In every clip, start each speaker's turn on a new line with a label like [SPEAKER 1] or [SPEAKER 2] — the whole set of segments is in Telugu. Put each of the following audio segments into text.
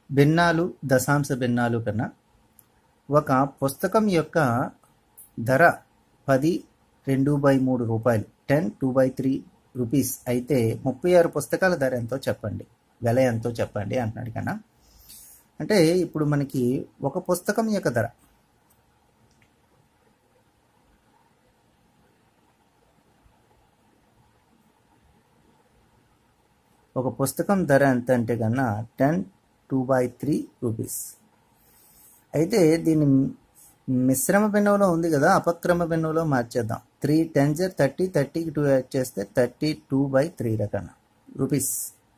[SPEAKER 1] భిన్నాలు దశాంశ భిన్నాలు కన్నా ఒక పుస్తకం యొక్క ధర పది రెండు బై మూడు రూపాయలు ten two by three rupees అయితే ముప్పై ఆరు పుస్తకాల ధర ఎంతో చెప్పండి వెల ఎంతో చెప్పండి అంటున్నాడు కన్నా అంటే ఇప్పుడు మనకి ఒక పుస్తకం యొక్క ధర ఒక పుస్తకం ధర ఎంత అంటే కన్నా ten two by three rupees అయితే దీన్ని మిశ్రమ భిన్నంలో ఉంది కదా అపక్రమ భిన్నంలో మార్చేద్దాం త్రీ టెన్జర్ థర్టీ థర్టీకి టూ యాడ్ చేస్తే థర్టీ టూ బై త్రీ రకన రూపీస్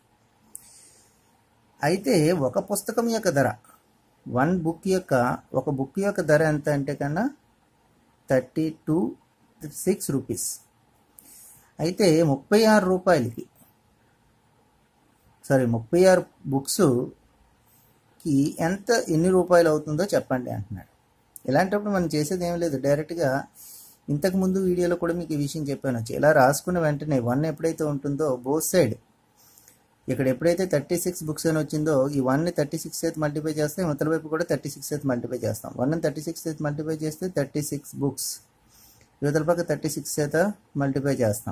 [SPEAKER 1] అయితే ఒక పుస్తకం యొక్క ధర వన్ బుక్ యొక్క ఒక బుక్ యొక్క ధర ఎంత అంటే కన్నా థర్టీ టూ సిక్స్ రూపీస్ అయితే ముప్పై ఆరు రూపాయలకి సారీ ముప్పై ఆరు బుక్స్కి ఎంత ఎన్ని రూపాయలు అవుతుందో చెప్పండి అంటున్నాడు ఇలాంటప్పుడు మనం చేసేది ఏం లేదు డైరెక్ట్గా ఇంతకు ముందు వీడియోలో కూడా మీకు ఈ విషయం చెప్పాను ఇలా రాసుకున్న వెంటనే వన్ ఎప్పుడైతే ఉంటుందో బోత్ సైడ్ ఇక్కడ ఎప్పుడైతే థర్టీ సిక్స్ బుక్స్ అని వచ్చిందో ఈ వన్ని థర్టీ సిక్స్ అయితే మల్టిప్లై చేస్తే ఇవతల వైపు కూడా థర్టీ సిక్స్ అయితే మల్టిప్లై చేస్తాం వన్ థర్టీ సిక్స్ అయితే మల్టిప్లై చేస్తే థర్టీ సిక్స్ బుక్స్ యువతల పక్క థర్టీ సిక్స్ అయితే మల్టిప్లై చేస్తాం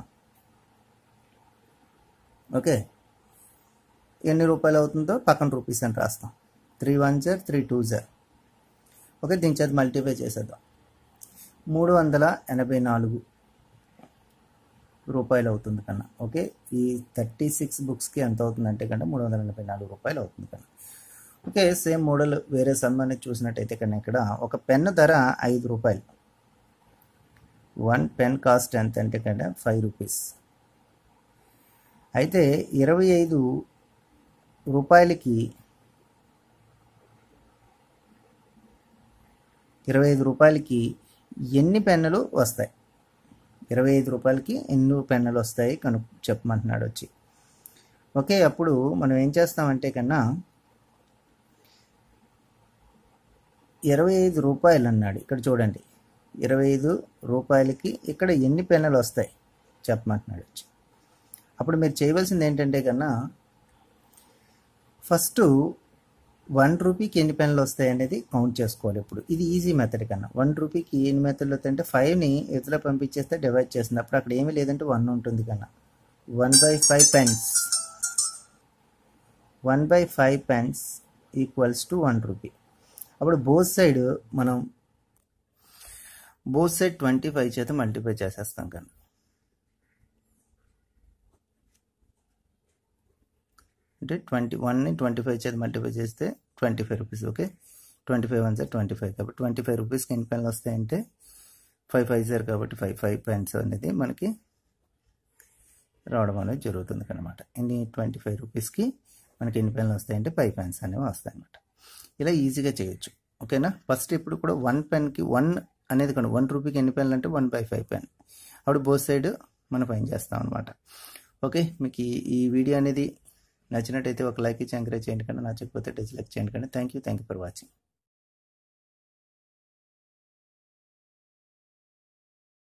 [SPEAKER 1] ఓకే ఎన్ని రూపాయలు అవుతుందో పక్కన రూపీస్ అని రాస్తాం three one are three two are okay దీని చేత మల్టిప్లై చేసేద్దాం మూడు వందల ఎనభై నాలుగు రూపాయలు అవుతుంది కన్నా ఓకే ఈ థర్టీ సిక్స్ బుక్స్కి ఎంత అవుతుందంటే కన్నా మూడు వందల ఎనభై నాలుగు రూపాయలు అవుతుంది కన్నా ఓకే సేమ్ మోడల్ వేరే సన్మాన్ని చూసినట్టయితే కన్నా ఇక్కడ ఒక పెన్ ధర ఐదు రూపాయలు వన్ పెన్ కాస్ట్ ఎంత అంటే కన్నా ఫైవ్ రూపీస్ అయితే ఇరవై ఐదు రూపాయలకి ఇరవై ఐదు రూపాయలకి ఎన్ని పెన్నులు వస్తాయి ఇరవై ఐదు రూపాయలకి ఎన్ని పెన్నులు వస్తాయి కను చెప్పమంటున్నాడు వచ్చి ఓకే అప్పుడు మనం ఏం చేస్తామంటే కన్నా ఇరవై ఐదు రూపాయలు అన్నాడు ఇక్కడ చూడండి ఇరవై ఐదు రూపాయలకి ఇక్కడ ఎన్ని పెన్నులు వస్తాయి చెప్పమంటున్నాడు వచ్చి అప్పుడు మీరు చేయవలసింది ఏంటంటే కన్నా ఫస్ట్ వన్ రూపీకి ఎన్ని పెన్నులు వస్తాయి అనేది కౌంట్ చేసుకోవాలి ఇప్పుడు ఇది ఈజీ మెథడ్ కన్నా వన్ రూపీకి ఎన్ని మెథడ్లు వస్తాయంటే ఫైవ్ని ఇతరులు పంపించేస్తే డివైడ్ చేస్తుంది అప్పుడు అక్కడ ఏమీ లేదంటే వన్ ఉంటుంది కన్నా one by five pence one by five pence equals to one rupee అప్పుడు బోత్ సైడ్ మనం బోత్ సైడ్ ట్వంటీ ఫైవ్ చేత మల్టిప్లై చేసేస్తాం కన్నా అంటే ట్వంటీ వన్ని ట్వంటీ ఫైవ్ చేతి మల్టిప్లై చేస్తే twenty five rupees okay twenty five one sir twenty five కాబట్టి ట్వంటీ ఫైవ్ రూపీస్కి ఎన్ని పెన్లు వస్తాయంటే ఫైవ్ ఫైవ్ సార్ కాబట్టి ఫైవ్ ఫైవ్ పెన్స్ అనేది మనకి రావడం అనేది జరుగుతుంది అనమాట ఎన్ని ట్వంటీ ఫైవ్ రూపీస్కి మనకి ఎన్ని పెన్లు వస్తాయంటే ఫైవ్ పెన్స్ అనేవి వస్తాయి అనమాట ఇలా ఈజీగా చేయొచ్చు ఓకేనా ఫస్ట్ ఇప్పుడు కూడా వన్ పెన్కి వన్ అనేది కానీ వన్ రూపీకి ఎన్ని పెన్లు అంటే వన్ బై ఫైవ్ పెన్ అప్పుడు బోత్ సైడ్ మనం పైన చేస్తాం అనమాట ఓకే మీకు ఈ వీడియో అనేది నచ్చినట్టయితే ఒక లైక్ ఇచ్చి ఎంకరేజ్ చేయండి కానీ నచ్చకపోతే డిస్లైక్ చేయండి కానీ thank you thank you for watching